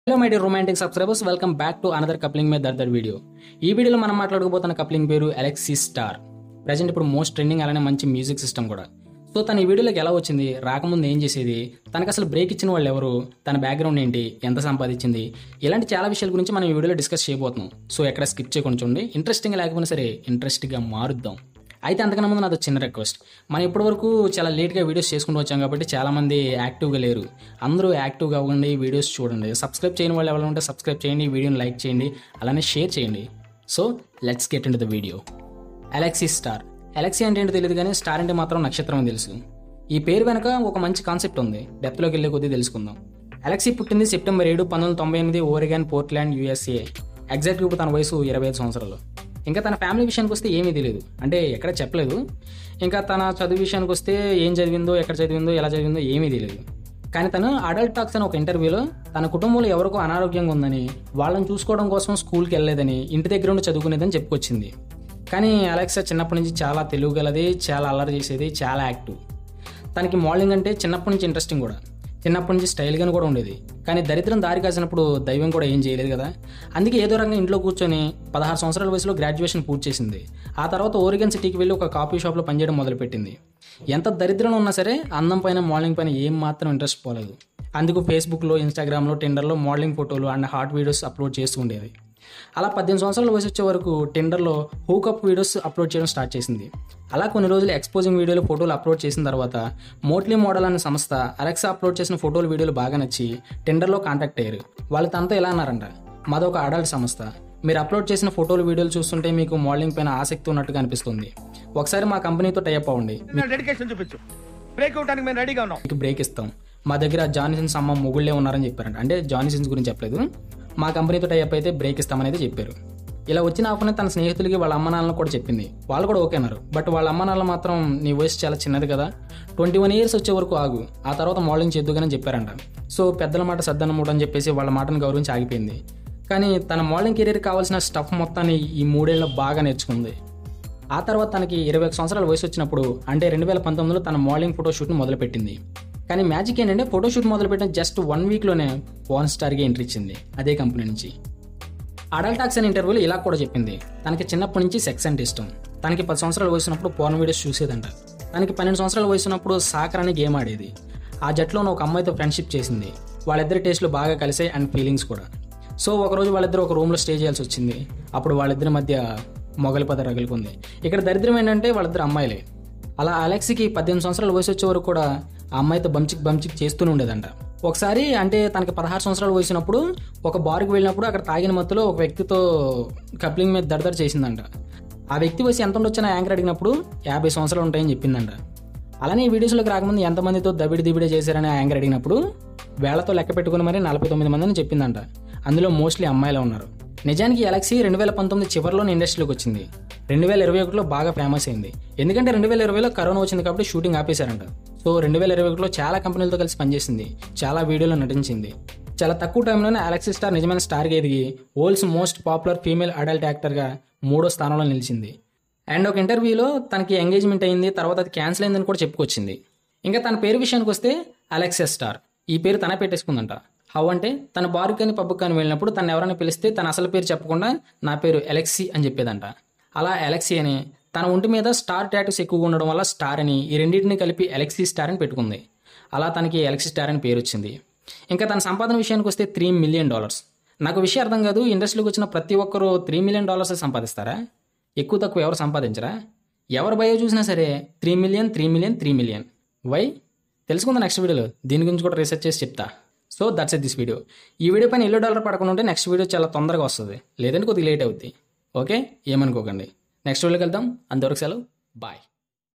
hello my dear romantic subscribers welcome back to another coupling మీద దర్ video ఈ వీడియోలో మనం మాట్లాడుకోబోతున్న కప్లింగ్ పేరు అలెక్సీ స్టార్ ప్రజెంట్ ఇప్పుడు మోస్ట్ ట్రెండింగ్ అలానే మంచి మ్యూజిక్ సిస్టమ్ కూడా సో తన ఈ వీడియోలోకి ఎలా వచ్చింది రాకముందు ఏం చేసేది తనకు అసలు బ్రేక్ ఇచ్చిన వాళ్ళు ఎవరు తన బ్యాక్గ్రౌండ్ ఏంటి ఎంత సంపాదించింది ఇలాంటి చాలా విషయాల గురించి మనం ఈ వీడియోలో డిస్కస్ చేయబోతున్నాం సో ఎక్కడ స్కిప్ చేయకుండా చూడండి ఇంట్రెస్టింగ్ లేకపోయినా సరే ఇంట్రెస్టింగ్గా మారుద్దాం అయితే అంతకన్నా ముందు నాది చిన్న రిక్వెస్ట్ మనం ఇప్పటివరకు చాలా లేట్గా వీడియోస్ చేసుకుంటూ వచ్చాం కాబట్టి చాలామంది యాక్టివ్గా లేరు అందరూ యాక్టివ్గా అవ్వండి వీడియోస్ చూడండి సబ్స్క్రైబ్ చేయని వాళ్ళు ఎవరైనా ఉంటే సబ్స్క్రైబ్ చేయండి వీడియోని లైక్ చేయండి అలానే షేర్ చేయండి so let's get in the video Alexi Star Alexi అంటే ఏంటో తెలియదు కానీ స్టార్ అంటే మాత్రం నక్షత్రం అని తెలుసు ఈ పేరు వెనక ఒక మంచి కాన్సెప్ట్ ఉంది డెప్త్లోకి వెళ్ళే కొద్దీ తెలుసుకుందాం అలెక్సీ పుట్టింది సెప్టెంబర్ ఏడు పంతొమ్మిది వందల తొంభై ఎనిమిది ఓరిగాన్ పోర్ట్లాండ్ యూఎస్ఏ ఎగ్జాక్ట్గా ఇప్పుడు తన వయసు ఇరవై ఐదు సంవత్సరాలు ఇంకా తన ఫ్యామిలీ విషయానికి వస్తే ఏమీ తెలియదు అంటే ఎక్కడ చెప్పలేదు ఇంకా తన చదువు విషయానికి వస్తే ఏం చదివిందో ఎక్కడ చదివిందో ఎలా చదివిందో ఏమీ తెలియదు కానీ తను అడల్ట్ టాక్స్ అని ఒక ఇంటర్వ్యూలో తన కుటుంబంలో ఎవరికో అనారోగ్యంగా ఉందని వాళ్ళని చూసుకోవడం కోసం స్కూల్కి వెళ్ళలేదని ఇంటి దగ్గర ఉండి చదువుకునేదని చెప్పుకొచ్చింది కానీ అలెక్సా చిన్నప్పటి నుంచి చాలా తెలివిగలది చాలా అల్లరి చేసేది చాలా యాక్టివ్ తనకి మోడలింగ్ అంటే చిన్నప్పటి నుంచి ఇంట్రెస్టింగ్ కూడా చిన్నప్పటి నుంచి స్టైల్గానే కూడా ఉండేది కానీ దరిద్రం దారి కాసినప్పుడు దైవం కూడా ఏం చేయలేదు కదా అందుకే ఏదో రకంగా ఇంట్లో కూర్చొని పదహారు సంవత్సరాల వయసులో గ్రాడ్యుయేషన్ పూర్తి చేసింది ఆ తర్వాత ఓరిగన్ సిటీకి వెళ్ళి ఒక కాఫీ షాప్లో పనిచేయడం మొదలుపెట్టింది ఎంత దరిద్రం ఉన్నా సరే అందం పైన మోడలింగ్ పైన ఏం మాత్రం ఇంట్రెస్ట్ పోలేదు అందుకు ఫేస్బుక్లో ఇన్స్టాగ్రామ్లో టెండర్లో మోడలింగ్ ఫోటోలు అండ్ హాట్ వీడియోస్ అప్లోడ్ చేస్తూ ఉండేది అలా పద్దెనిమిది సంవత్సరాల వయసు వచ్చే వరకు టెండర్లో హూకప్ వీడియోస్ అప్లోడ్ చేయడం స్టార్ట్ చేసింది అలా కొన్ని రోజులు ఎక్స్పోజింగ్ వీడియోలు ఫోటోలు అప్లోడ్ చేసిన తర్వాత మోట్లీ మోడల్ అనే సంస్థ అలెక్సా అప్లోడ్ చేసిన ఫోటోలు వీడియోలు బాగా నచ్చి టెండర్లో కాంటాక్ట్ అయ్యారు వాళ్ళు తనతో ఎలా అన్నారంట మాదొక అడల్ట్ సంస్థ మీరు అప్లోడ్ చేసిన ఫోటోలు వీడియోలు చూస్తుంటే మీకు మోడలింగ్ పైన ఆసక్తి ఉన్నట్టుగా అనిపిస్తుంది ఒకసారి మా కంపెనీతో టైప్ అవ్వండి నా డెడికేషన్ చూపించు బ్రేక్ అవడానికి మేము రెడీగా ఉన్నాం మీకు బ్రేక్ ఇస్తాం మా దగ్గర జానిసన్స్ అమ్మ మొగుళ్ళే ఉన్నారని చెప్పారంట అంటే జానిసన్స్ గురించి చెప్పలేదు మా కంపెనీతో టైప్ అయితే బ్రేక్ ఇస్తామని అయితే చెప్పారు ఇలా వచ్చిన ఆఫర్ని తన స్నేహితులకి వాళ్ళ అమ్మ నాన్నలు కూడా చెప్పింది వాళ్ళు కూడా ఓకే అన్నారు బట్ వాళ్ళ అమ్మ నాన్నలు మాత్రం నీ వయసు చాలా చిన్నది కదా ట్వంటీ వన్ ఇయర్స్ వచ్చే వరకు ఆగు ఆ తర్వాత మోడలింగ్ చేద్దుగానే చెప్పారంట సో పెద్దల మాట సద్దనమూట అని చెప్పేసి వాళ్ళ మాటను గౌరవించి ఆగిపోయింది కానీ తన మోడలింగ్ కెరీర్ కావాల్సిన స్టఫ్ మొత్తాన్ని ఈ మూడేళ్ళు బాగా నేర్చుకుంది ఆ తర్వాత తనకి ఇరవై ఒక సంవత్సరాల వయసు వచ్చినప్పుడు అంటే రెండు వేల పంతొమ్మిదిలో తన మోడలింగ్ ఫోటోషూట్ని మొదలుపెట్టింది కానీ మ్యాజిక్ ఏంటంటే ఫోటోషూట్ మొదలుపెట్టిన జస్ట్ వన్ వీక్లోనే పోన్ స్టార్గా ఎంట్రీ ఇచ్చింది అదే కంపెనీ నుంచి అడల్టాక్స్ అనే ఇంటర్వ్యూలో ఇలా కూడా చెప్పింది తనకి చిన్నప్పటి నుంచి సెక్స్ అంటే ఇష్టం తనకి పది సంవత్సరాలు వయసున్నప్పుడు పోర్న్ వీడియోస్ చూసేదంట తనకి పన్నెండు సంవత్సరాల వయసున్నప్పుడు సాకర్ అనే గేమ్ ఆడేది ఆ జట్టులోనే ఒక అమ్మాయితో ఫ్రెండ్షిప్ చేసింది వాళ్ళిద్దరి టేస్ట్లు బాగా కలిసాయి అండ్ ఫీలింగ్స్ కూడా సో ఒకరోజు వాళ్ళిద్దరు ఒక రూమ్లో స్టే చేయాల్సి వచ్చింది అప్పుడు వాళ్ళిద్దరి మధ్య మొగలి పద రగులుకుంది ఇక్కడ దరిద్రం ఏంటంటే వాళ్ళిద్దరు అమ్మాయిలే అలా అలెక్స్కి పద్దెనిమిది సంవత్సరాల వయసు వచ్చే వరకు కూడా ఆ అమ్మాయితో బంచిక్ బంచిక్ చేస్తూనే ఉండేదంట ఒకసారి అంటే తనకి పదహారు సంవత్సరాలు వయసున్నప్పుడు ఒక బార్కి వెళ్ళినప్పుడు అక్కడ తాగిన మత్తులో ఒక వ్యక్తితో కప్లింగ్ మీద దడదడ చేసిందంట ఆ వ్యక్తి వయసు ఎంత ఉండొచ్చని యాంకర్ అడిగినప్పుడు యాభై సంవత్సరాలు ఉంటాయని చెప్పిందంట అలానే ఈ వీడియోస్లోకి రాకముందు ఎంతమందితో దబిడి దిబిడే చేశారని ఆ యాంకర్ అడిగినప్పుడు వేళతో లెక్క పెట్టుకుని మరి నలభై తొమ్మిది మందిని చెప్పిందంట అందులో మోస్ట్లీ అమ్మాయిలే ఉన్నారు నిజానికి అలెక్సీ రెండు వేల పంతొమ్మిది చివరిలోనే ఇండస్ట్రీలోకి వచ్చింది రెండు వేల ఇరవై ఒకటిలో బాగా ఫేమస్ అయింది ఎందుకంటే రెండు వేల ఇరవైలో కరోనా వచ్చింది కాబట్టి షూటింగ్ ఆపేశారంట సో రెండు వేల ఇరవై ఒకటిలో చాలా కంపెనీలతో కలిసి పనిచేసింది చాలా వీడియోలో నటించింది చాలా తక్కువ టైంలోనే అలెక్సీ స్టార్ నిజమైన స్టార్గా ఎదిగి world's most popular female adult యాక్టర్గా మూడో స్థానంలో నిలిచింది అండ్ ఒక ఇంటర్వ్యూలో తనకి ఎంగేజ్మెంట్ అయింది తర్వాత అది క్యాన్సిల్ అయిందని కూడా చెప్పుకొచ్చింది ఇంకా తన పేరు విషయానికి వస్తే అలెక్సా స్టార్ ఈ పేరు తనే పెట్టేసుకుందంట హౌ అంటే తన బారు కానీ పబ్బు కానీ వెళ్ళినప్పుడు తను ఎవరైనా పిలిస్తే తన అసలు పేరు చెప్పకుండా నా పేరు ఎలెక్సీ అని చెప్పేదంట అలా ఎలెక్సీ అని తన ఒంటి మీద స్టార్ టాటూస్ ఎక్కువగా ఉండడం వల్ల స్టార్ అని ఈ రెండింటిని కలిపి ఎలెక్సీ స్టార్ అని పెట్టుకుంది అలా తనకి ఎలెక్సీ స్టార్ అని పేరు వచ్చింది ఇంకా తన సంపాదన విషయానికి వస్తే త్రీ మిలియన్ డాలర్స్ నాకు విషయం అర్థం కాదు ఇండస్ట్రీకి వచ్చిన ప్రతి ఒక్కరూ త్రీ మిలియన్ డాలర్స్ సంపాదిస్తారా ఎక్కువ తక్కువ ఎవరు సంపాదించరా ఎవరు బయో చూసినా సరే three million three million three million why తెలుసుకుందా నెక్స్ట్ వీడియోలో దీని గురించి కూడా రీసెర్చ్ చేసి చెప్తా so that's it this video ఈ వీడియో పైన ఎల్లో డాలర్ పడకుండా ఉంటే నెక్స్ట్ వీడియో చాలా తొందరగా వస్తుంది లేదంటే కొద్దిగా లేట్ అవుద్ది ఓకే ఏమనుకోకండి నెక్స్ట్ వీడియోకి వెళ్దాం అంతవరకు సెలవు బాయ్